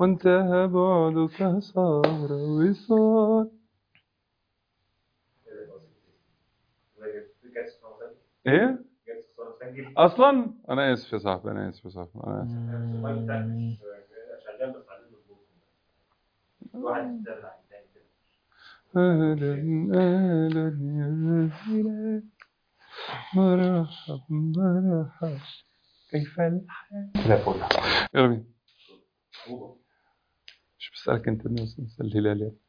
وانتهى بعدك صار وصال ايه اصلا انا اسف يا صاحبي انا اسف يا صاحبي انا اسف اهلا اهلا يا هلال مرحبا مرحبا كيف الحال لا فوق يلا بينا مش بسألك انت الناس نسأل الهلال يلا.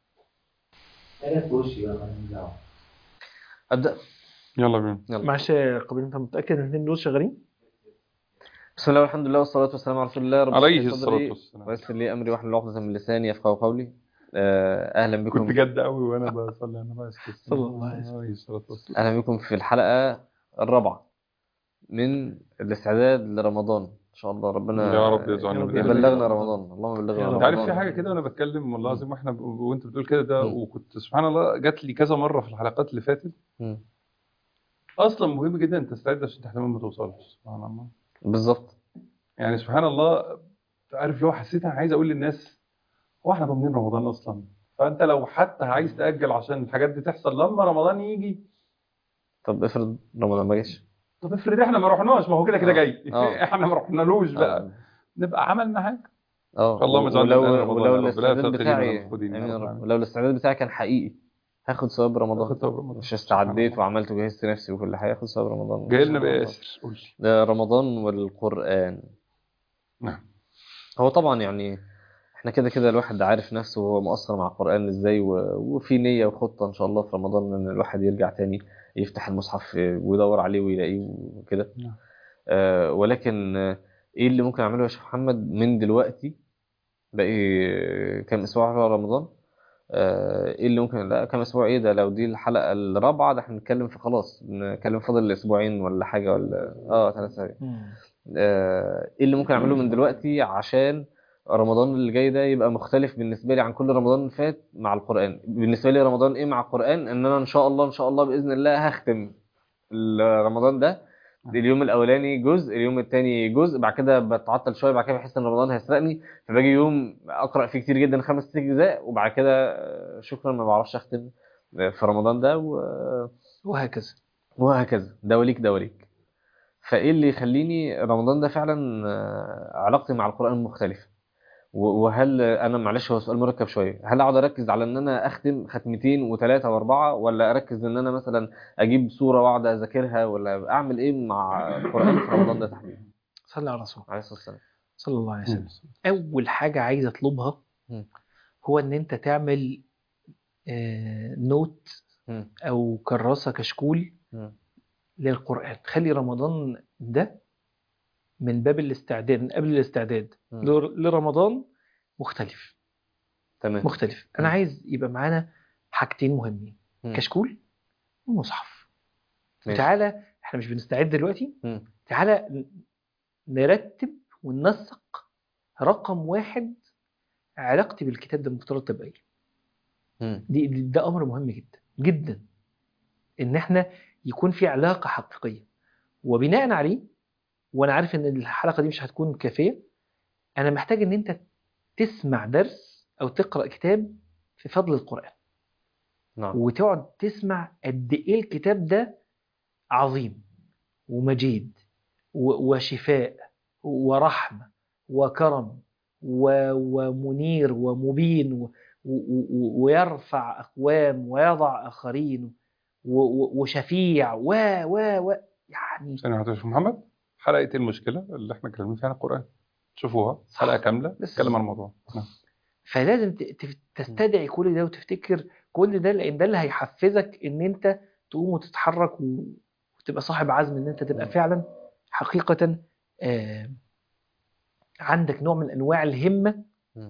ابدا يلا بينا معلش يا قبيل انت متاكد ان الاثنين دول شغالين؟ بسم الله والحمد لله والصلاه والسلام على رسول الله رب عليه اشرح لي الصلاة صدري والسلام ويسر لي امري واحلل عقده من لساني يفقهوا قولي آه، اهلا بكم كنت جد قوي وانا بصلي انا بس صلى الله عليه وسلم. عليه الصلاة والسلام اهلا بكم في الحلقه الرابعه من الاستعداد لرمضان ان شاء الله ربنا يا رب يجعلنا يا رب من أهل يبلغنا رمضان. رمضان اللهم بلغنا يا رب. رمضان انت عارف في حاجه كده وانا بتكلم والله العظيم واحنا ب- وانت بتقول كده ده مم. وكنت سبحان الله جات لي كذا مره في الحلقات اللي فاتت مم. اصلا مهم جدا انت تستعد عشان تحتمل ما توصلش سبحان الله بالظبط يعني سبحان الله عارف لو حسيت انا عايز اقول للناس هو احنا ضامنين رمضان اصلا فانت لو حتى عايز تاجل عشان الحاجات دي تحصل لما رمضان يجي طب افرض رمضان ما جاش طب افرض احنا ما رحناش ما هو كده كده آه. جاي آه. احنا ما رحنالوش بقى اه نبقى عملنا حاجه اه اللهم اجعلنا من أهل ولو رمضان ولو يا رب. لا الاستعداد تقلنا بتاعي المفقودين يا آمين يا رب رب. العالمين. ولو الاستعداد بتاعي كان حقيقي هاخد ثواب رمضان آخد ثواب رمضان. مش استعديت سبحان وعملت وجهزت نفسي وكل حاجه اخد ثواب رمضان جاي لنا إن شاء الله. بياسر قول لي ده رمضان والقرآن نعم. هو طبعا يعني احنا كده كده الواحد عارف نفسه وهو مقصر مع القرآن ازاي و- وفي نية وخطة ان شاء الله في رمضان ان الواحد يرجع تاني يفتح المصحف ويدور عليه ويلاقيه وكده نعم. آه ولكن آه، ايه اللي ممكن اعمله يا شيخ محمد من دلوقتي باقي كام اسبوع في رمضان آه، ايه اللي ممكن لا كام اسبوع ايه ده لو دي الحلقة الرابعة ده احنا بنتكلم في خلاص بنتكلم فاضل اسبوعين ولا حاجة ولا اه ثلاث اسابيع آه، ايه اللي ممكن اعمله من دلوقتي عشان رمضان اللي جاي ده يبقى مختلف بالنسبه لي عن كل رمضان اللي فات مع القران بالنسبه لي رمضان ايه مع القران ان انا ان شاء الله ان شاء الله باذن الله هختم ال- رمضان ده اليوم الاولاني جزء اليوم الثاني جزء بعد كده بتعطل شويه بعد كده بحس ان رمضان هيسرقني فباجي يوم اقرا فيه كتير جدا خمس ست اجزاء وبعد كده آه، شكرا ما بعرفش اختم في رمضان ده و- وهكذا وهكذا ده وليك ده وليك فايه اللي يخليني رمضان ده فعلا آه، علاقتي مع القران مختلفه و- وهل انا معلش هو سؤال مركب شويه هل اقعد اركز على ان انا اختم ختمتين وثلاثه واربعه ولا اركز ان انا مثلا اجيب سوره واقعد اذاكرها ولا اعمل ايه مع القران في رمضان ده تحديدا صلى على الرسول عليه الصلاه والسلام صلى الله عليه وسلم اول حاجه عايز اطلبها مم. هو ان انت تعمل آه، نوت مم. او كراسه كشكول مم. للقران خلي رمضان ده من باب الاستعداد من قبل الاستعداد مم. لر- لرمضان مختلف تمام مختلف انا مم. عايز يبقى معانا حاجتين مهمين مم. كشكول ومصحف ماشي. تعالى احنا مش بنستعد دلوقتي مم. تعالى ن- نرتب وننسق رقم واحد علاقتي بالكتاب ده المفترض تبقى ايه مم. دي دي- ده امر مهم جدا جدا ان احنا يكون في علاقه حقيقيه وبناء عليه وانا عارف ان الحلقه دي مش هتكون كافيه انا محتاج ان انت تسمع درس او تقرا كتاب في فضل القران نعم وتقعد تسمع قد ايه الكتاب ده عظيم ومجيد و- وشفاء ورحمه وكرم و- ومنير ومبين و- و- و- ويرفع اقوام ويضع اخرين و- و- وشفيع و و و يعني ثانية واحدة يا شيخ محمد حلقة المشكلة اللي احنا اتكلمنا فيها عن القرآن شوفوها حلقة كاملة بس. نتكلم عن الموضوع نعم. فلازم ت- ت- تستدعي كل ده وتفتكر كل ده لان ده اللي هيحفزك ان انت تقوم وتتحرك و- وتبقى صاحب عزم ان انت تبقى فعلا حقيقة آه، عندك نوع من انواع الهمة م.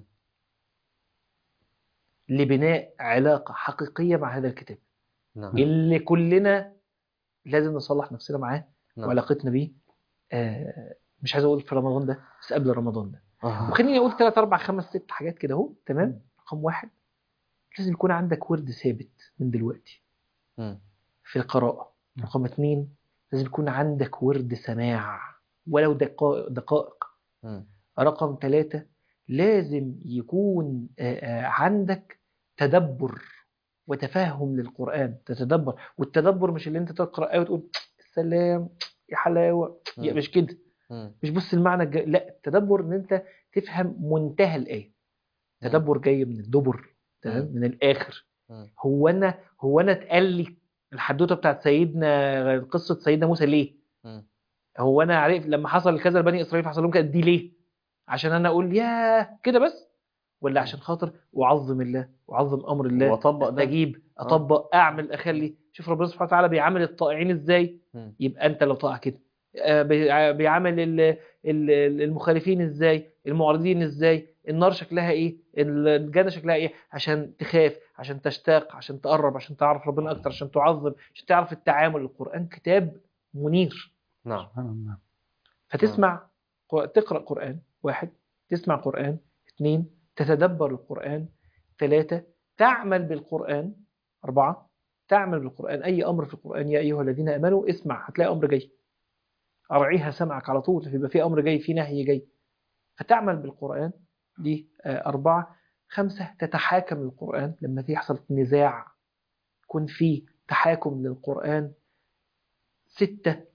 لبناء علاقة حقيقية مع هذا الكتاب نعم اللي كلنا لازم نصلح نفسنا معاه نعم. وعلاقتنا بيه آه، مش عايز اقول في رمضان ده بس قبل رمضان ده آه. وخليني اقول ثلاث اربع خمس ست حاجات كده اهو تمام رقم واحد لازم يكون عندك ورد ثابت من دلوقتي مم. في القراءة رقم اثنين لازم يكون عندك ورد سماع ولو دقائق, دقائق. مم. رقم ثلاثة لازم يكون آه، آه، عندك تدبر وتفهم للقرآن تتدبر والتدبر مش اللي انت تقرأ آية وتقول سلام يا حلاوة يا مم. مش كده مم. مش بص المعنى الجاي لا التدبر ان انت تفهم منتهى الآية مم. تدبر جاي من الدبر تمام مم. من الآخر مم. هو انا هو انا اتقال لي الحدوته بتاعت سيدنا قصه سيدنا موسى ليه؟ مم. هو انا عارف لما حصل كذا لبني اسرائيل فحصل لهم كده دي ليه؟ عشان انا اقول يا كده بس ولا عشان خاطر اعظم الله واعظم امر الله واطبق ده استجيب اطبق اعمل اخلي شوف ربنا سبحانه وتعالى بيعامل الطائعين ازاي مم. يبقى انت لو طائع كده آه، بيع- بيعامل ال- ال- المخالفين ازاي المعارضين ازاي النار شكلها ايه الجنه شكلها ايه عشان تخاف عشان تشتاق عشان تقرب عشان تعرف ربنا اكتر عشان تعظم عشان تعرف التعامل القران كتاب منير نعم سبحان الله فتسمع تقرا قران واحد تسمع قران اثنين تتدبر القران ثلاثه تعمل بالقران اربعه تعمل بالقران اي امر في القران يا ايها الذين امنوا اسمع هتلاقي امر جاي ارعيها سمعك على طول يبقى في امر جاي في نهي جاي فتعمل بالقران دي آه، اربعه خمسه تتحاكم للقران لما يحصل نزاع يكون في تحاكم للقران سته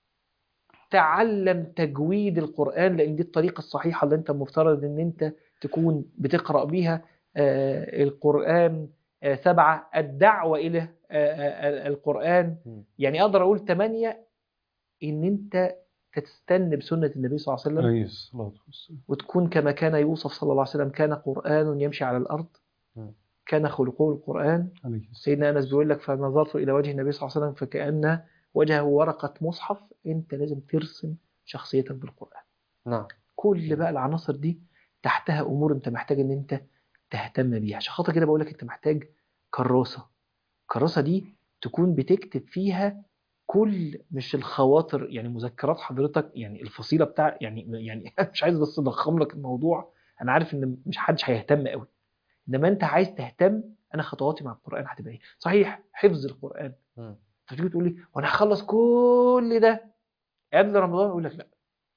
تعلم تجويد القرآن لأن دي الطريقة الصحيحة اللي أنت مفترض أن أنت تكون بتقرأ بيها آه، القرآن آه، سبعة الدعوة إلى آه، آه، القرآن مم. يعني أقدر أقول ثمانية إن أنت تستنى بسنة النبي صلى الله عليه وسلم عليه الصلاة والسلام وتكون كما كان يوسف صلى الله عليه وسلم كان قرآن يمشي على الأرض مم. كان خلقه القرآن عليه الصلاة سيدنا أنس بيقول لك فنظرت إلى وجه النبي صلى الله عليه وسلم فكأن وجهه ورقة مصحف أنت لازم ترسم شخصيتك بالقرآن نعم كل بقى العناصر دي تحتها امور انت محتاج ان انت تهتم بيها عشان خاطر كده بقول لك انت محتاج كراسه الكراسه دي تكون بتكتب فيها كل مش الخواطر يعني مذكرات حضرتك يعني الفصيله بتاع يعني يعني أنا مش عايز بس اضخم لك الموضوع انا عارف ان مش حدش هيهتم قوي انما انت عايز تهتم انا خطواتي مع القران هتبقى ايه صحيح حفظ القران مم. فتيجي تقول لي وانا هخلص كل ده قبل رمضان اقول لك لا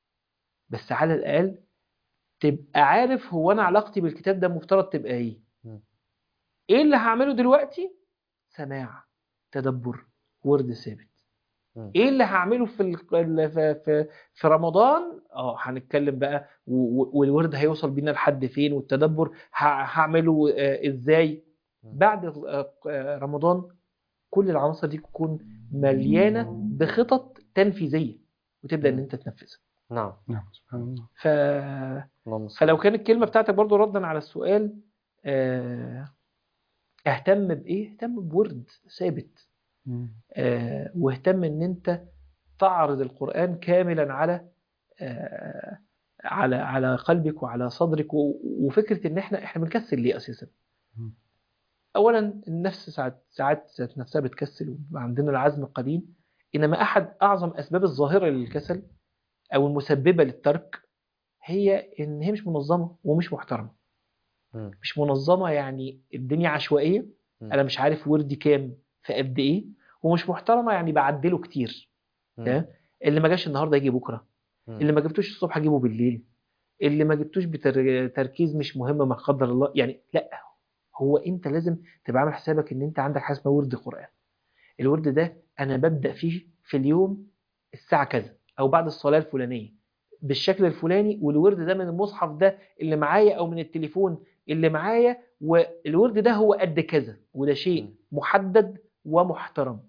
بس على الاقل تبقى عارف هو انا علاقتي بالكتاب ده مفترض تبقى ايه مم. ايه اللي هعمله دلوقتي سماع تدبر ورد ثابت مم. ايه اللي هعمله في ال- ال- في في, في رمضان اه هنتكلم بقى و- و- والورد هيوصل بينا لحد فين والتدبر ه- هعمله آه، ازاي مم. بعد آه، آه، رمضان كل العناصر دي تكون مليانه بخطط تنفيذيه وتبدا ان مم. انت تنفذها نعم نعم سبحان الله ف اللهم صل فلو كانت الكلمة بتاعتك برضو ردا على السؤال آه، اهتم بإيه؟ اهتم بورد ثابت مم. آه، واهتم ان انت تعرض القرآن كاملا على آه، على على قلبك وعلى صدرك و- وفكرة ان احنا احنا بنكسل ليه اساسا؟ مم. اولا النفس ساعات ساعات ذات نفسها بتكسل وبيبقى عندنا العزم قليل انما احد اعظم اسباب الظاهرة للكسل او المسببة للترك هي ان هي مش منظمة ومش محترمة مم. مش منظمه يعني الدنيا عشوائيه مم. انا مش عارف وردي كام في قد ايه ومش محترمه يعني بعدله كتير مم. تمام اللي ما جاش النهارده يجي بكره مم. اللي ما جبتوش الصبح اجيبه بالليل اللي ما جبتوش بتركيز مش مهم ما قدر الله يعني لا هو انت لازم تبقى عامل حسابك ان انت عندك حاجه اسمها ورد قران الورد ده انا ببدا فيه في اليوم الساعه كذا او بعد الصلاه الفلانيه بالشكل الفلاني والورد ده من المصحف ده اللي معايا او من التليفون اللي معايا والورد ده هو قد كذا وده شيء م. محدد ومحترم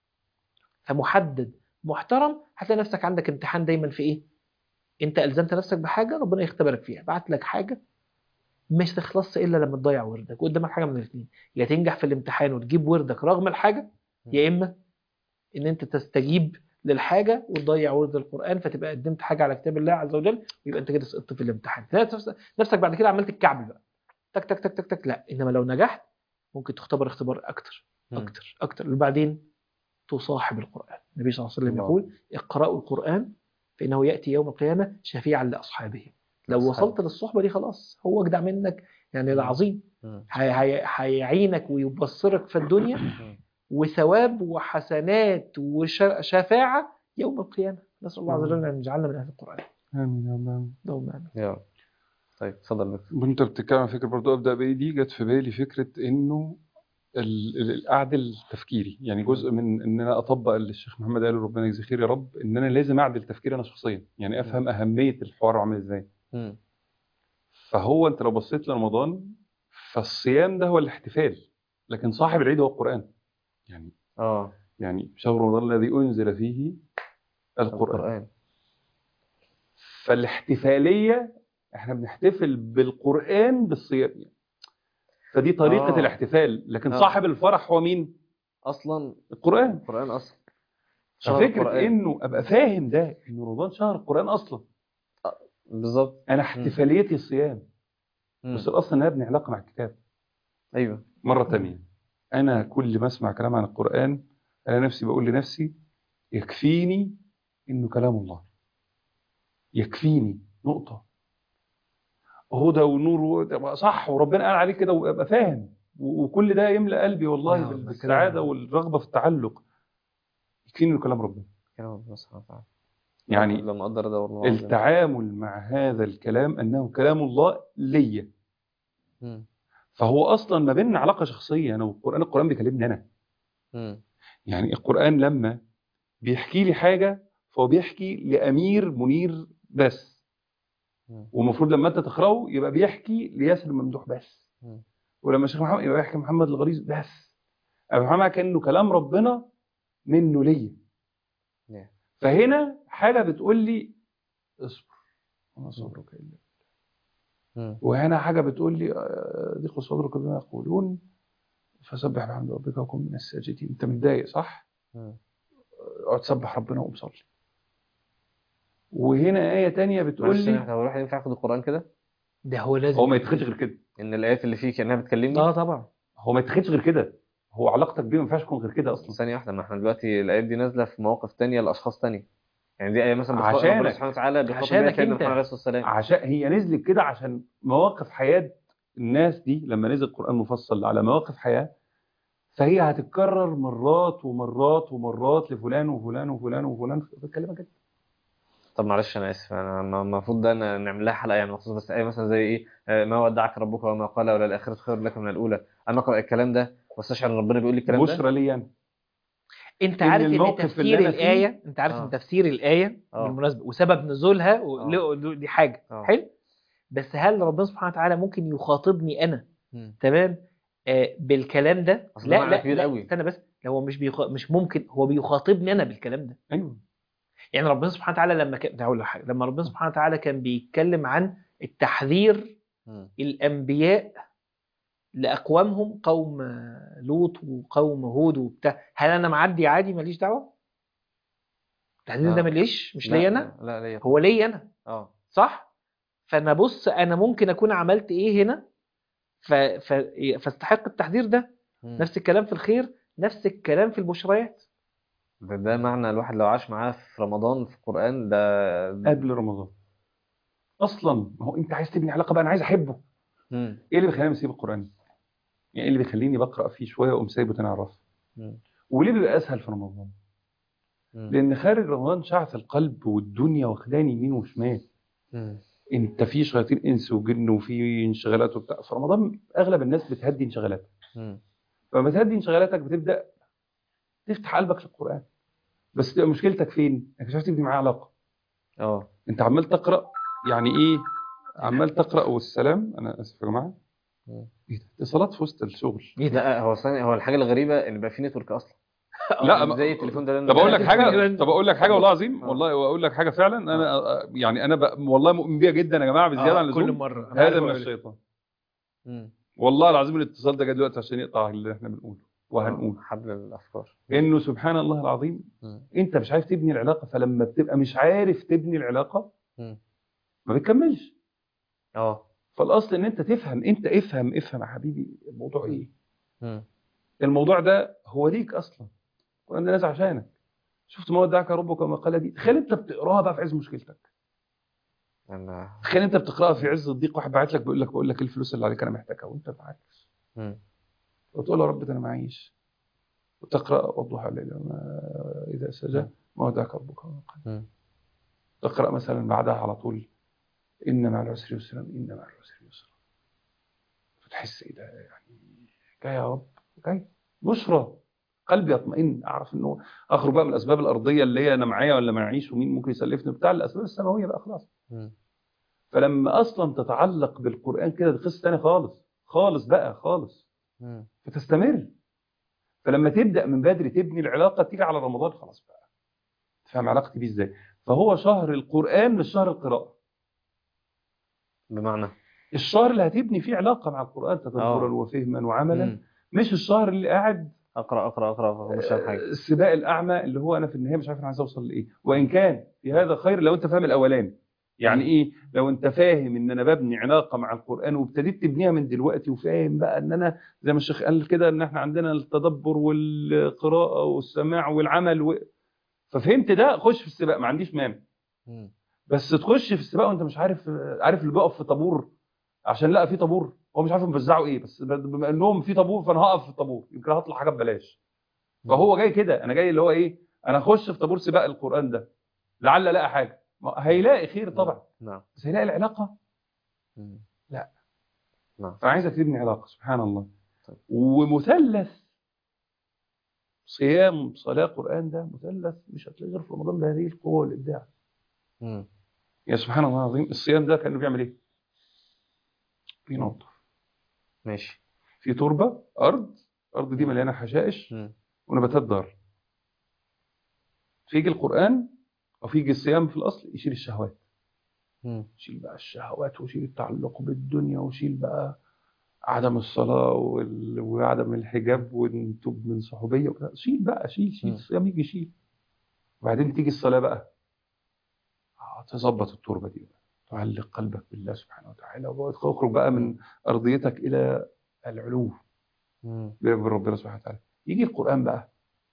فمحدد محترم هتلاقي نفسك عندك امتحان دايما في ايه انت الزمت نفسك بحاجه ربنا يختبرك فيها بعت لك حاجه مش تخلص الا لما تضيع وردك قدامك حاجه من الاثنين يا تنجح في الامتحان وتجيب وردك رغم الحاجه يا اما ان انت تستجيب للحاجه وتضيع ورد القران فتبقى قدمت حاجه على كتاب الله عز وجل ويبقى انت كده سقطت في الامتحان تلاقي نفسك- نفسك بعد كده عملت الكعب بقى تك تك تك تك تك لا انما لو نجحت ممكن تختبر اختبار اكتر مم. اكتر اكتر وبعدين تصاحب القران النبي صلى الله عليه وسلم الله. يقول اقرأوا القران فانه ياتي يوم القيامه شفيعا لاصحابه لو أصحاب. وصلت للصحبه دي خلاص هو اجدع منك يعني ده مم. عظيم مم. هي- هي- هيعينك ويبصرك في الدنيا مم. وثواب وحسنات وشفاعة يوم القيامة نسأل الله عز وجل أن يجعلنا من أهل القرآن آمين يا رب اللهم آمين يا رب طيب اتفضل دكتور وانت بتتكلم عن فكره برضو ابدا بايه دي جت في بالي فكره انه ال- ال- الاعدل تفكيري يعني جزء من ان انا اطبق اللي الشيخ محمد قاله ربنا يجزيه خير يا رب ان انا لازم اعدل تفكيري انا شخصيا يعني افهم اهميه الحوار عامل ازاي مم. فهو انت لو بصيت لرمضان فالصيام ده هو الاحتفال لكن صاحب العيد هو القران يعني اه يعني شهر رمضان الذي انزل فيه القران القرآن فالاحتفاليه احنا بنحتفل بالقران بالصيام يعني. فدي طريقه آه. الاحتفال لكن آه. صاحب الفرح هو مين اصلا القران القرآن اصلا شهر ففكره القرآن. انه ابقى فاهم ده ان رمضان شهر القران اصلا بالظبط انا احتفاليتي الصيام مم. بس الاصل ان انا ابني علاقه مع الكتاب ايوه مره تانية انا كل ما اسمع كلام عن القران انا نفسي بقول لنفسي يكفيني انه كلام الله يكفيني نقطه هدى ونور و- صح وربنا قال عليه كده وابقى فاهم و- وكل ده يملا قلبي والله نعم، بال- ده بالسعاده كلام. والرغبه في التعلق يكفيني انه كلام ربنا كلام الله سبحانه وتعالى يعني لما قدر ده والله العظيم. التعامل مع هذا الكلام انه كلام الله ليا مم. فهو اصلا ما بيننا علاقه شخصيه انا والقران القران بيكلمني انا مم. يعني القران لما بيحكي لي حاجه فهو بيحكي لامير منير بس مم. والمفروض لما انت تقراه يبقى بيحكي لياسر الممدوح بس مم. ولما الشيخ محمد يبقى بيحكي محمد الغليظ بس ابو محمد كانه كلام ربنا منه ليا نعم. فهنا حاجه بتقول لي اصبر وما صبرك الا مم. وهنا حاجة بتقول لي آه، ضيق صدرك بما يقولون فسبح بحمد ربك وكن من الساجدين انت متضايق صح؟ مم. اقعد سبح ربنا وقوم صلي وهنا آية تانية بتقول معلش لي هو الواحد ينفع ياخد القرآن كده ده هو لازم هو ما يتخدش غير كده ان الايات اللي فيه كانها بتكلمني اه طبعا هو ما يتخدش غير كده هو علاقتك بيه ما ينفعش تكون غير كده اصلا ثانية واحدة ما احنا دلوقتي الآيات دي نازلة في مواقف تانية لأشخاص تانية يعني دي آية مثلا بتخاطب عشانك. ربنا سبحانه وتعالى بيخاطب عشانك بيها سيدنا انت. محمد عليه الصلاة والسلام عشان هي نزلت كده عشان مواقف حياة الناس دي لما نزل القرآن مفصل على مواقف حياة فهي هتتكرر مرات ومرات ومرات لفلان وفلان وفلان وفلان بتكلمك كده طب معلش أنا آسف أنا م- المفروض ده ن- نعمل لها حلقة يعني مخصوص بس آية مثلا زي إيه آه، ما ودعك ربك وما قال ولا الآخرة خير لك من الأولى أنا أقرأ الكلام ده واستشعر إن ربنا بيقول لي الكلام ده بشرى لي انا انت إن عارف ان الموقف تفسير اللي أنا فيه- الايه انت عارف آه. ان تفسير الايه آه. بالمناسبه وسبب نزولها آه. و... دي حاجه آه. حلو بس هل ربنا سبحانه وتعالى ممكن يخاطبني انا مم. تمام آه بالكلام ده أصل ده لا معنى لا كبير لا قوي. استنى بس لا هو مش بيخ... مش ممكن هو بيخاطبني انا بالكلام ده ايوه يعني ربنا سبحانه وتعالى لما كان ده هقول لك حاجه لما ربنا سبحانه وتعالى كان بيتكلم عن التحذير مم. الانبياء لاقوامهم قوم لوط وقوم هود وبتاع هل انا معدي عادي ماليش دعوه التحذير ده آه. ماليش مش لا، ليا انا لا ليا هو ليا انا اه صح فانا بص انا ممكن اكون عملت ايه هنا ف... ف... فاستحق التحذير ده مم. نفس الكلام في الخير نفس الكلام في البشريات ده, ده معنى الواحد لو عاش معاه في رمضان في القرآن ده قبل رمضان اصلا ما هو انت عايز تبني علاقه بقى انا عايز احبه مم. ايه اللي بيخليني اسيب القران يعني ايه اللي بيخليني بقرا فيه شويه واقوم سايبه تاني اعرف مم. وليه بيبقى اسهل في رمضان مم. لان خارج رمضان شعث القلب والدنيا واخداني يمين وشمال مم. انت في شياطين انس وجن وفي انشغالات وبتاع في رمضان اغلب الناس بتهدي انشغالاتها مم. فلما تهدي انشغالاتك بتبدا تفتح قلبك للقران بس تبقى مشكلتك فين؟ انك مش عارف تبني معاه علاقه اه انت عمال تقرا يعني ايه عمال تقرا والسلام انا اسف يا جماعه مم. ايه ده اتصالات في وسط الشغل ايه ده لا هو ثانية هو الحاجة الغريبة ان بقى في نتورك اصلا لا ما- زي التليفون ده لأنه طب اقول لك ده- حاجه طب اقول لك حاجه والله العظيم آه. والله واقول لك حاجه فعلا انا يعني انا بقى والله مؤمن بيها جدا يا جماعه بزياده عن آه، كل اللزوم مره أنا عارف هذا من أقول إيه. الشيطان مم. والله العظيم الاتصال ده جه دلوقتي عشان يقطع اللي احنا بنقوله وهنقول حبل الافكار انه سبحان الله العظيم مم. انت مش عارف تبني العلاقه فلما بتبقى مش عارف تبني العلاقه مم. ما بتكملش اه فالاصل ان انت تفهم انت افهم افهم يا حبيبي الموضوع ايه مم. الموضوع ده هو ليك اصلا القران ده نازل عشانك شفت ما ودعك ربك وما قال دي تخيل انت بتقراها بقى في عز مشكلتك انا تخيل انت بتقراها في عز الضيق واحد باعت لك بيقول لك بقول لك ايه الفلوس اللي عليك انا محتاجها وانت معاكش مم. وتقول له يا رب ده انا معيش وتقرا والضحى الليل وما اذا سجى ما ودعك ربك وما قال مم. تقرا مثلا بعدها على طول إن مع العسر يسرا إن مع العسر يسرا فتحس إيه ده يعني جاي يا رب جاي بشرى قلبي يطمئن أعرف إنه أخرج بقى من الأسباب الأرضية اللي هي أنا معايا ولا معيش ومين ممكن يسلفني بتاع الأسباب السماوية بقى خلاص مم. فلما أصلا تتعلق بالقرآن كده دي قصة تانية خالص خالص بقى خالص مم. فتستمر فلما تبدأ من بدري تبني العلاقة تيجي على رمضان خلاص بقى تفهم علاقتي بيه ازاي فهو شهر القرآن مش شهر القراءة بمعنى الشهر اللي هتبني فيه علاقة مع القرآن تدبرا آه. وفهما وعملا مم. مش الشهر اللي قاعد اقرا اقرا اقرا مش فاهم حاجه السباق الأعمى اللي هو أنا في النهاية مش عارف أنا عايز أوصل لإيه وإن كان في هذا خير لو أنت فاهم الأولاني يعني إيه لو أنت فاهم إن أنا ببني علاقة مع القرآن وابتديت تبنيها من دلوقتي وفاهم بقى إن أنا زي ما الشيخ قال كده إن إحنا عندنا التدبر والقراءة والسماع والعمل و... ففهمت ده خش في السباق ما عنديش مانع مم. بس تخش في السباق وانت مش عارف عارف اللي بيقف في طابور عشان لقى في طابور هو مش عارف هم بيوزعوا ايه بس بما انهم في طابور فانا هقف في الطابور يمكن هطلع حاجه ببلاش فهو جاي كده انا جاي اللي هو ايه انا اخش في طابور سباق القران ده لعل الاقي حاجه ما هيلاقي خير طبعا نعم بس هيلاقي العلاقه مم. فعايزك تبني علاقه سبحان الله طيب. ومثلث صيام صلاه قران ده مثلث مش هتلاقيه غير في رمضان بهذه القوه والابداع مم. يا سبحان الله العظيم الصيام ده كانه بيعمل ايه بينظف ماشي في تربه ارض الارض دي مليانه حشائش مم. ونباتات ضار فيجي القران او فيجي الصيام في الاصل يشيل الشهوات مم. يشيل بقى الشهوات ويشيل التعلق بالدنيا ويشيل بقى عدم الصلاة وال... وعدم الحجاب ونتوب من صحوبية وكده. شيل بقى شيل شيل م. الصيام يجي يشيل وبعدين تيجي الصلاة بقى آه، تظبط التربة دي بقى تعلق قلبك بالله سبحانه وتعالى وتخرج بقى من أرضيتك إلى العلو مم. بين ربنا سبحانه وتعالى يجي القرآن بقى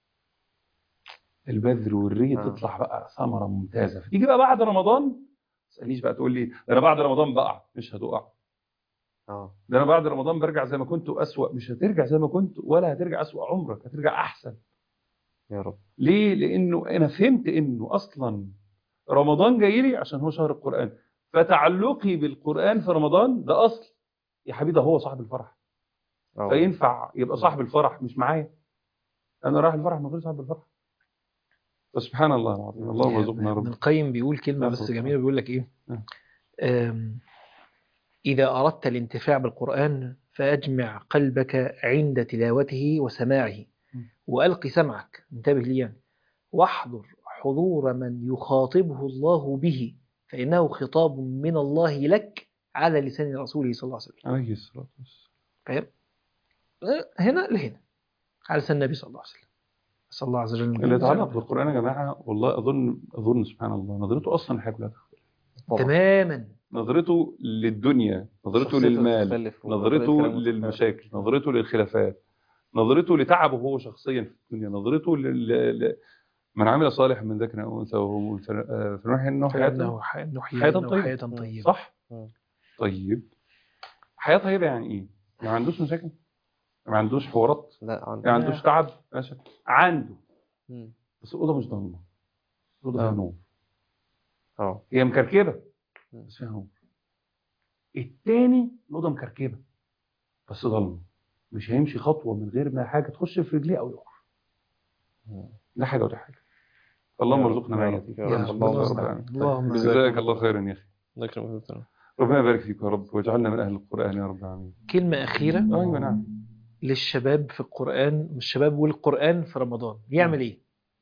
البذر والري آه. تطلع بقى ثمرة ممتازة فتيجي بقى بعد رمضان ما تسألنيش بقى تقول لي ده أنا بعد رمضان بقع مش هتقع اه ده أنا بعد رمضان برجع زي ما كنت وأسوأ مش هترجع زي ما كنت ولا هترجع أسوأ عمرك هترجع أحسن يا رب ليه؟ لأنه أنا فهمت إنه أصلا رمضان جاي لي عشان هو شهر القرآن فتعلقي بالقرآن في رمضان ده أصل يا حبيبي ده هو صاحب الفرح اه فينفع يبقى صاحب الفرح مش معايا انا رايح الفرح من غير صاحب الفرح فسبحان الله العظيم اللهم ارزقنا يا ابن رب القيم بيقول كلمة لا بس تفضل. جميلة بيقول لك إيه نعم. أم، إذا أردت الانتفاع بالقرآن فأجمع قلبك عند تلاوته وسماعه م. وألق سمعك انتبه لي يعني واحضر حضور من يخاطبه الله به فإنه خطاب من الله لك على لسان رسوله صلى الله عليه وسلم عليه الصلاه والسلام فاهم؟ هنا لهنا على لسان النبي صلى الله عليه وسلم نسأل الله عز وجل اللي يتعلق بالقران يا جماعه والله اظن اظن سبحان الله نظرته اصلا الحياه كلها تختلف. طبعا. تماما نظرته للدنيا نظرته شخصيته للمال تختلف وطريقة نظرته كلامه تختلف. للمشاكل نظرته للخلافات نظرته لتعبه هو شخصيا في الدنيا نظرته لل ل- من عمل صالح من ذكر او انثى وهو مؤمن فنوحي انه حياته فإنه ح- نحيي حياة إنه طيبة. حياة طيبة صح مم. طيب حياه طيبه يعني ايه؟ ما عندوش مشاكل ما عندوش حوارات لا عن... ما عندوش تعب ماشي عنده مم. بس الاوضه مش ضلمه الاوضه فيها آه. نور اه هي مكركبه مم. بس فيها نور التاني الاوضه مكركبه بس ضلمه مش هيمشي خطوه من غير ما حاجه تخش في رجليه او يقع مم. ده حاجه وده حاجه اللهم يا رب، ارزقنا يا معيه رب، فيك يا يا رب. رب، اللهم اللهم رب آمين. اللهم آمين. جزاك الله خيرا يا اخي الله يكرمك يا دكتور. ربنا يبارك فيك يا رب واجعلنا من اهل القران يا رب العالمين كلمة أخيرة ايوه نعم للشباب في القرآن الشباب والقرآن في رمضان يعمل إيه؟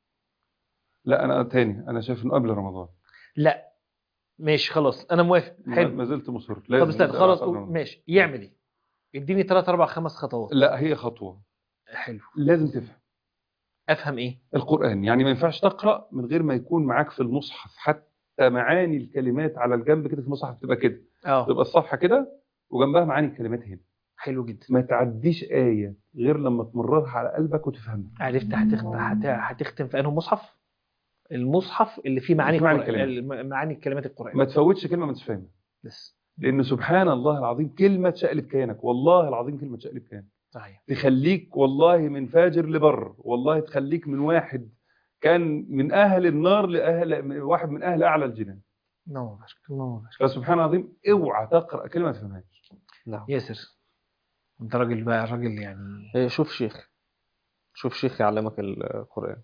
لا انا تاني انا شايف انه قبل رمضان لا ماشي خلاص أنا موافق ما حلو ما زلت مصر طب لازم استنى نبدأ خلاص قبل قول- رمضان. ماشي يعمل إيه؟ اديني ثلاث أربع خمس خطوات لا هي خطوه حلو لازم تفهم أفهم إيه؟ القرآن يعني ما ينفعش تقرأ من غير ما يكون معاك في المصحف حتى معاني الكلمات على الجنب كده في المصحف تبقى كده أه تبقى الصفحة كده وجنبها معاني الكلمات هنا حلو جدا ما تعديش آية غير لما تمررها على قلبك وتفهمها عرفت هتختم هت- هتختم في أنه مصحف؟ المصحف اللي فيه معاني معاني القرآن الكلمات. الم- معاني كلمات القرآن ما تفوتش كلمة ما انتش فاهمها بس لأن سبحان الله العظيم كلمة تشقلب كيانك والله العظيم كلمة تشقلب كيانك صحيح تخليك والله من فاجر لبر والله تخليك من واحد كان من أهل النار لأهل واحد من أهل أعلى الجنان اللهم بارك اللهم بارك فسبحان العظيم اوعى تقرا كلمه ما تفهمهاش نعم ياسر انت راجل بقى راجل يعني إيه، شوف شيخ شوف شيخ يعلمك القرآن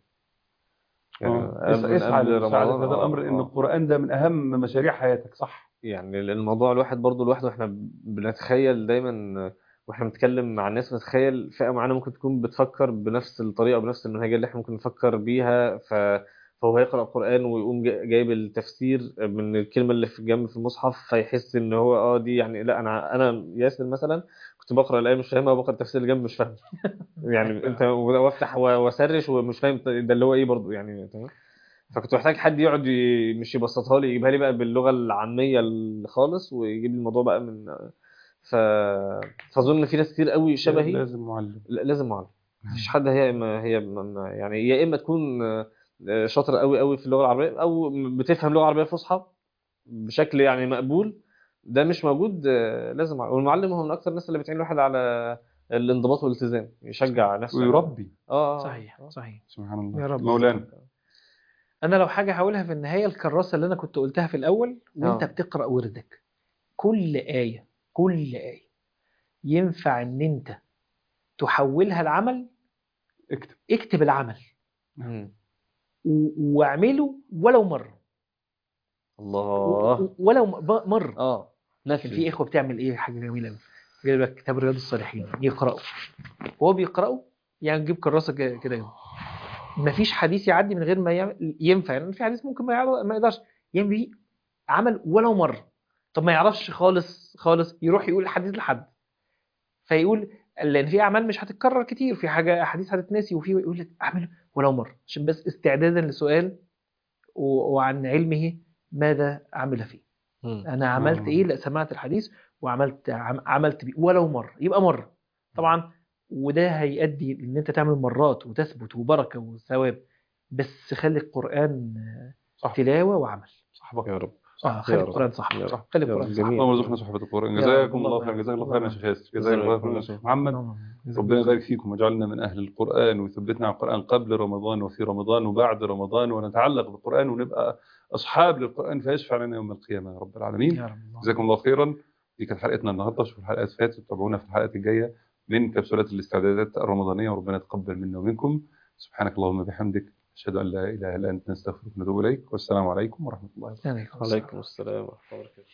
آه. قبل- اسعى قبل لمساعدة رمضان، هذا آه، الامر ان آه. القران ده من اهم مشاريع حياتك صح يعني الموضوع الواحد برضو لوحده احنا بنتخيل دايما واحنا بنتكلم مع الناس بنتخيل فئة معينة ممكن تكون بتفكر بنفس الطريقة بنفس المنهجية اللي احنا ممكن نفكر بيها ف... فهو هيقرأ القرآن ويقوم جا- جايب التفسير من الكلمة اللي في جنب في المصحف فيحس ان هو اه دي يعني لا انا انا ياسر مثلا كنت بقرأ الآية مش فاهمها وبقرأ التفسير اللي جنب مش فاهمه يعني انت وافتح واسرش ومش فاهم ده اللي هو ايه برضو يعني تمام فكنت محتاج حد يقعد ي- مش يبسطها لي يجيبها لي بقى باللغه العاميه ال- خالص ويجيب لي الموضوع بقى من ف فاظن ان في ناس كتير قوي شبهي لازم معلم لا- لازم معلم مفيش حد هي ما هي ما- ما- يعني يا اما تكون آه، شاطر قوي قوي في اللغه العربيه او بتفهم لغه عربيه فصحى بشكل يعني مقبول ده مش موجود آه، لازم معلم. والمعلم هو من اكتر الناس اللي بتعين الواحد على الانضباط والالتزام يشجع نفسه ويربي اه صحيح صحيح سبحان الله يا رب. مولانا انا لو حاجه هقولها في النهايه الكراسه اللي انا كنت قلتها في الاول وانت آه. بتقرا وردك كل ايه كل ايه ينفع ان انت تحولها لعمل اكتب اكتب العمل مم. و- واعمله ولو مره الله و- ولو م- مره اه كان في نفسي اخوه بتعمل ايه حاجه جميله قوي جايب لك كتاب رياض الصالحين يقراه وهو بيقراه يعني تجيب كراسه كده كده مفيش حديث يعدي من غير ما يعمل ينفع يعني في حديث ممكن ما يعرف ما يقدرش يعمل بيه عمل ولو مره طب ما يعرفش خالص خالص يروح يقول الحديث لحد فيقول لان في اعمال مش هتتكرر كتير في حاجه احاديث هتتنسي وفي يقول لك اعمل ولو مره عشان بس استعدادا لسؤال و- وعن علمه ماذا عمل فيه مم. انا عملت آه. ايه لا سمعت الحديث وعملت عم- عملت بيه ولو مره يبقى مره طبعا وده هيؤدي ان انت تعمل مرات وتثبت وبركه وثواب بس خلي القران صح تلاوه وعمل صحبك يا رب اه يا خلي رب. القران صح يا رب. خلي يا رب. القران صح جميل. اللهم ارزقنا صحبة القرآن يا جزاكم رب. الله خير جزاك الله خير يا شيخ ياسر جزاك جزاك الله الله خير يا خير. شيخ محمد ربنا يبارك فيكم واجعلنا من أهل القرآن ويثبتنا على القرآن قبل رمضان وفي رمضان وبعد رمضان ونتعلق بالقرآن ونبقى أصحاب للقرآن فيشفع لنا يوم القيامة يا رب العالمين يا رب جزاكم الله خيرا دي كانت حلقتنا النهارده شوفوا الحلقات فاتت تابعونا في الحلقات الجايه من كبسولات الاستعدادات الرمضانيه وربنا يتقبل منا ومنكم سبحانك اللهم وبحمدك اشهد ان لا اله الا انت نستغفرك ونتوب اليك والسلام عليكم ورحمه الله وبركاته عليكم السلام. عليكم السلام ورحمة الله وبركاته